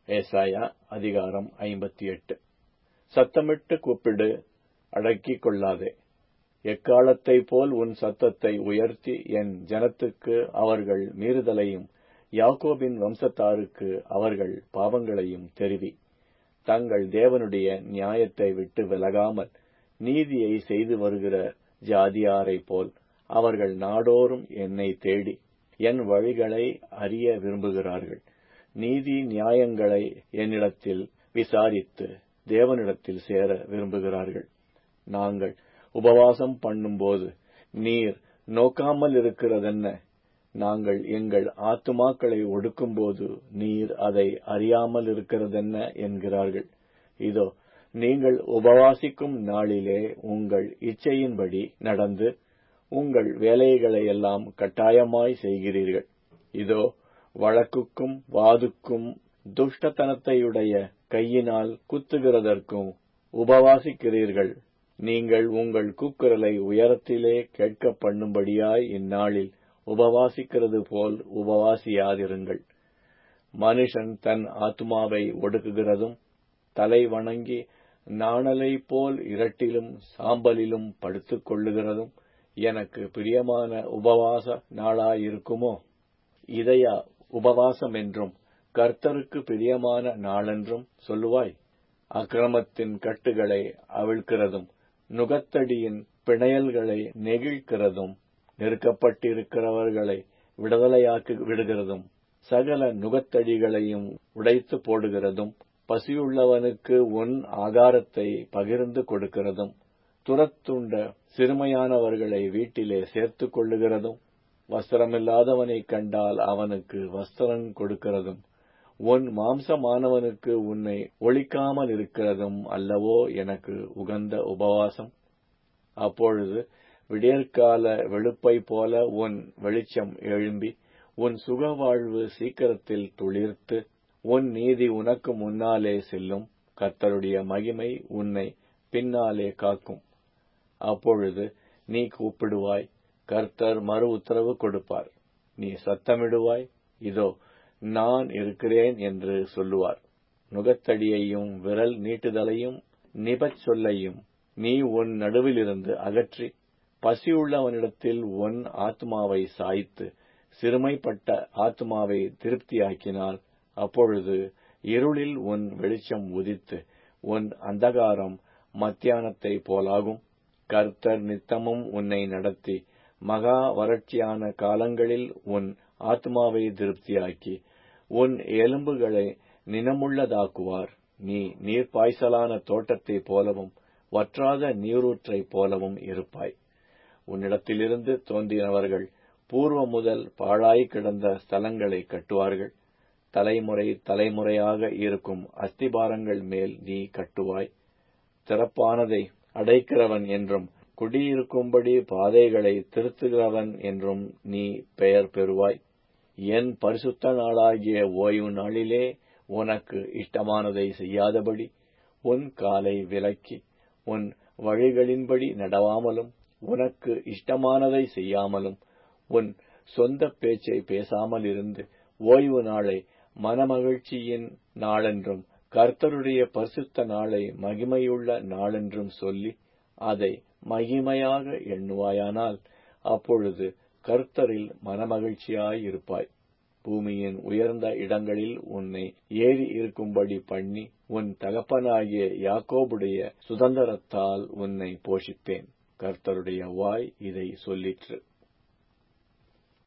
ஏசாயா அதிகாரம் ஐம்பத்தி எட்டு சத்தமிட்டு கூப்பிடு அடக்கிக் கொள்ளாதே எக்காலத்தைப் போல் உன் சத்தத்தை உயர்த்தி என் ஜனத்துக்கு அவர்கள் மீறுதலையும் யாக்கோபின் வம்சத்தாருக்கு அவர்கள் பாவங்களையும் தெரிவி தங்கள் தேவனுடைய நியாயத்தை விட்டு விலகாமல் நீதியை செய்து வருகிற ஜாதியாரைப் போல் அவர்கள் நாடோறும் என்னை தேடி என் வழிகளை அறிய விரும்புகிறார்கள் நீதி நியாயங்களை என்னிடத்தில் விசாரித்து தேவனிடத்தில் சேர விரும்புகிறார்கள் நாங்கள் உபவாசம் பண்ணும்போது நீர் நோக்காமல் இருக்கிறதென்ன நாங்கள் எங்கள் ஆத்துமாக்களை ஒடுக்கும்போது நீர் அதை அறியாமல் இருக்கிறதென்ன என்கிறார்கள் இதோ நீங்கள் உபவாசிக்கும் நாளிலே உங்கள் இச்சையின்படி நடந்து உங்கள் வேலைகளை எல்லாம் கட்டாயமாய் செய்கிறீர்கள் இதோ வழக்குக்கும் வாதுக்கும் துஷ்டத்தனத்தையுடைய கையினால் குத்துகிறதற்கும் உபவாசிக்கிறீர்கள் நீங்கள் உங்கள் கூக்குரலை உயரத்திலே கேட்க பண்ணும்படியாய் இந்நாளில் உபவாசிக்கிறது போல் உபவாசியாதிருங்கள் மனுஷன் தன் ஆத்மாவை ஒடுக்குகிறதும் தலை வணங்கி நாணலை போல் இரட்டிலும் சாம்பலிலும் படுத்துக் கொள்ளுகிறதும் எனக்கு பிரியமான உபவாச நாளாயிருக்குமோ இதையா உபவாசம் என்றும் கர்த்தருக்கு பிரியமான நாளென்றும் சொல்லுவாய் அக்கிரமத்தின் கட்டுகளை அவிழ்க்கிறதும் நுகத்தடியின் பிணையல்களை நெகிழ்கிறதும் நெருக்கப்பட்டிருக்கிறவர்களை விடுதலையாக்கி விடுகிறதும் சகல நுகத்தடிகளையும் உடைத்து போடுகிறதும் பசியுள்ளவனுக்கு உன் ஆகாரத்தை பகிர்ந்து கொடுக்கிறதும் துரத்துண்ட சிறுமையானவர்களை வீட்டிலே சேர்த்துக் கொள்ளுகிறதும் வஸ்திரமில்லாதவனை கண்டால் அவனுக்கு வஸ்திரம் கொடுக்கிறதும் உன் மாம்சமானவனுக்கு உன்னை ஒழிக்காமல் இருக்கிறதும் அல்லவோ எனக்கு உகந்த உபவாசம் அப்பொழுது விடியற்கால வெளுப்பை போல உன் வெளிச்சம் எழும்பி உன் சுகவாழ்வு சீக்கிரத்தில் துளிர்த்து உன் நீதி உனக்கு முன்னாலே செல்லும் கர்த்தருடைய மகிமை உன்னை பின்னாலே காக்கும் அப்பொழுது நீ கூப்பிடுவாய் கர்த்தர் மறு உத்தரவு கொடுப்பார் நீ சத்தமிடுவாய் இதோ நான் இருக்கிறேன் என்று சொல்லுவார் நுகத்தடியையும் விரல் நீட்டுதலையும் நிபச் சொல்லையும் நீ உன் நடுவிலிருந்து அகற்றி பசியுள்ளவனிடத்தில் உன் ஆத்மாவை சாய்த்து சிறுமைப்பட்ட ஆத்மாவை திருப்தியாக்கினால் அப்பொழுது இருளில் உன் வெளிச்சம் உதித்து உன் அந்தகாரம் மத்தியானத்தை போலாகும் கர்த்தர் நித்தமும் உன்னை நடத்தி மகா வறட்சியான காலங்களில் உன் ஆத்மாவை திருப்தியாக்கி உன் எலும்புகளை நினமுள்ளதாக்குவார் நீ நீர்ப்பாய்ச்சலான தோட்டத்தைப் போலவும் வற்றாத நீரூற்றைப் போலவும் இருப்பாய் உன்னிடத்திலிருந்து தோன்றினவர்கள் பூர்வ முதல் பாழாய் கிடந்த ஸ்தலங்களை கட்டுவார்கள் தலைமுறை தலைமுறையாக இருக்கும் அஸ்திபாரங்கள் மேல் நீ கட்டுவாய் திறப்பானதை அடைக்கிறவன் என்றும் குடியிருக்கும்படி பாதைகளை திருத்துகிறவன் என்றும் நீ பெயர் பெறுவாய் என் பரிசுத்த நாளாகிய ஓய்வு நாளிலே உனக்கு இஷ்டமானதை செய்யாதபடி உன் காலை விலக்கி உன் வழிகளின்படி நடவாமலும் உனக்கு இஷ்டமானதை செய்யாமலும் உன் சொந்த பேச்சை பேசாமல் இருந்து ஓய்வு நாளை மனமகிழ்ச்சியின் நாளென்றும் கர்த்தருடைய பரிசுத்த நாளை மகிமையுள்ள நாளென்றும் சொல்லி அதை மகிமையாக எண்ணுவாயானால் அப்பொழுது கர்த்தரில் மனமகிழ்ச்சியாயிருப்பாய் பூமியின் உயர்ந்த இடங்களில் உன்னை ஏறி இருக்கும்படி பண்ணி உன் தகப்பனாகிய யாக்கோபுடைய சுதந்திரத்தால் உன்னை போஷிப்பேன் கர்த்தருடைய வாய் இதை சொல்லிற்று